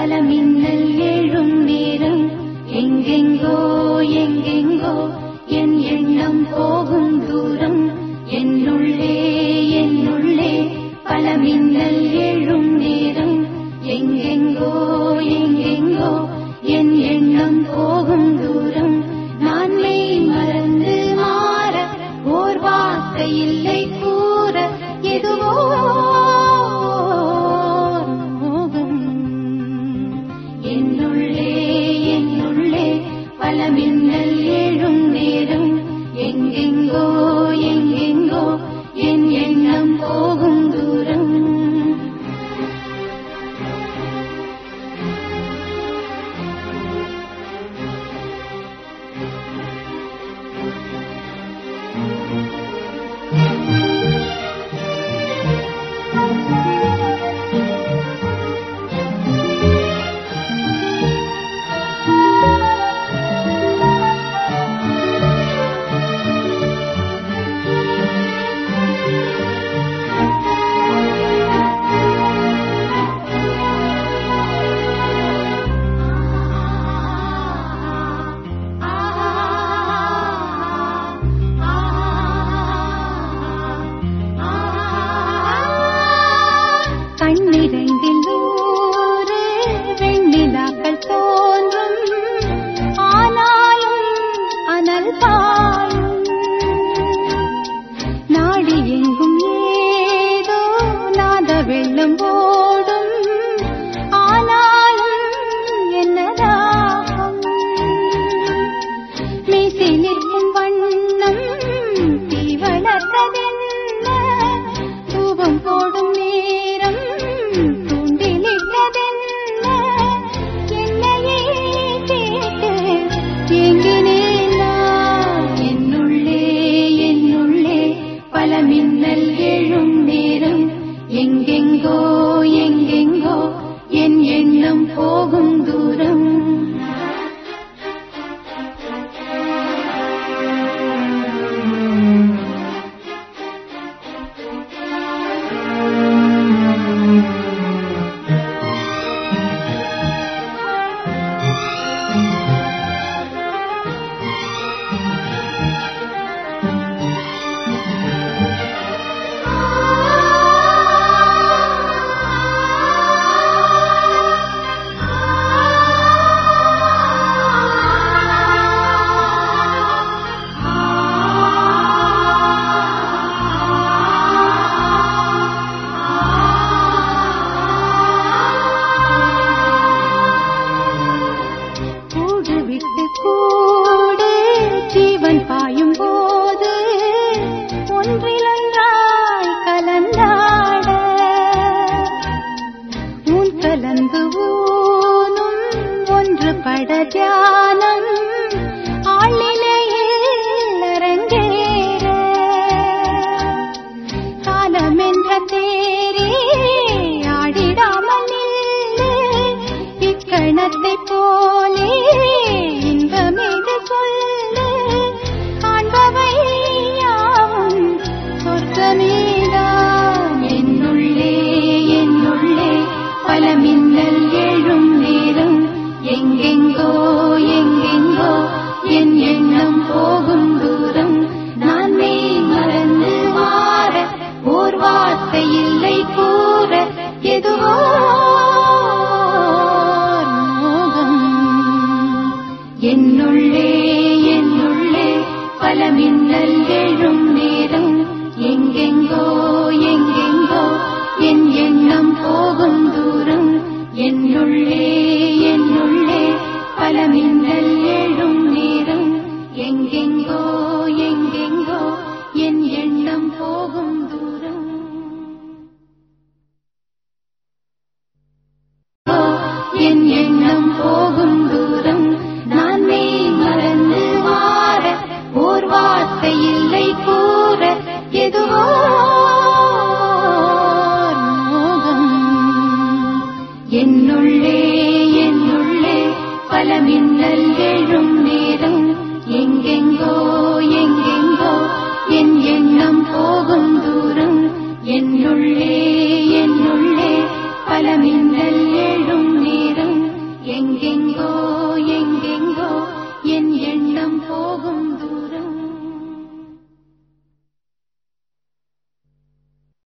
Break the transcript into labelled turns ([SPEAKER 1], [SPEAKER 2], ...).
[SPEAKER 1] பல மின்னல் எழும் நேரம் எங்கெங்கோ எங்கெங்கோ என் எண்ணம் போகும் தூரம் என்னுள்ளே என்னுள்ளே பல மின்னல் எழும் நேரம் எங்கெங்கோ எங்கெங்கோ என் எண்ணம் போகும் தூரம் நான் மெய் மறந்து மாற ஓர் வார்த்தை இல்லை கூற எதுவோ ஓர் மோகம் என்னுள்ளே என்னுள்ளே பல மின்னல் எழும் நேரம் எங்கெங்கோ எங்கெங்கோ என் எண்ணம் போகும் தூரம் கண்ணிரண்டில் நூறு வெண்ணிலாக்கள் தோன்றும் ஆனாலும் அனல் பாயும் நாடி எங்கும் ஏதோ நாத வெள்ளம் ஓடும் ஆனாலும் என்னதாகும் மீசி நிற்கும் வண்ணம் தீ வளர்த்ததென்ன தூபம் போடும் நேரம் தூண்டிலிட்டதென்ன என்னையே கேட்டு எங்கினேன் நான் என்னுள்ளே என்னுள்ளே பல மின்னல் எழும் நேரம் எங்கெங்கோ எங்கெங்கோ என் எண்ணம் போகும் தூரம் கூடு விட்டு கூடு ஜீவன் பாயும் போது ஒன்றிலொன்றாய் கலந்தாட உன் கலந்து ஊனும் ஒன்று பட தியானம் ஆளிலையில் அரங்கேற காலம் என்ற தேரே ஆடிடாமல் நில்லு இக்கணத்தை போலே இன்பமிது சொல்லு காண்பவை யாவும் சொர்க்கமேதான் என்னுள்ளே என்னுள்ளே பல மின்னல் எழும் நேரம் எங்கெங்கோ எங்கெங்கோ என் எண்ணம் போகும் தூரம் நான் மெய் மறந்து மாற ஓர் வார்த்தை இல்லை கூற எதுவோ ஓர் மோகம் என்னுள்ளே என்னுள்ளே பல மின்னல் எழும் நேரம் எங்கெங்கோ எங்கெங்கோ என் எண்ணம் போகும் தூரம் என்னுள்ளே என்னுள்ளே பல மின்னல் எழும் நேரம் எங்கெங்கோ எங்கெங்கோ என் எண்ணம் போகும் தூரம் என் எண்ணம் போகும் தூரம் நான் மெய் மறந்து மாற ஓர் வார்த்தை இல்லை கூற எதுவோ ஓர் மோகம் என்னுள்ளே என்னுள்ளே பல மின்னல் எழும் நேரம் எங்கெங்கோ எங்கெங்கோ என் எண்ணம் போகும் தூரம் என்னுள்ளே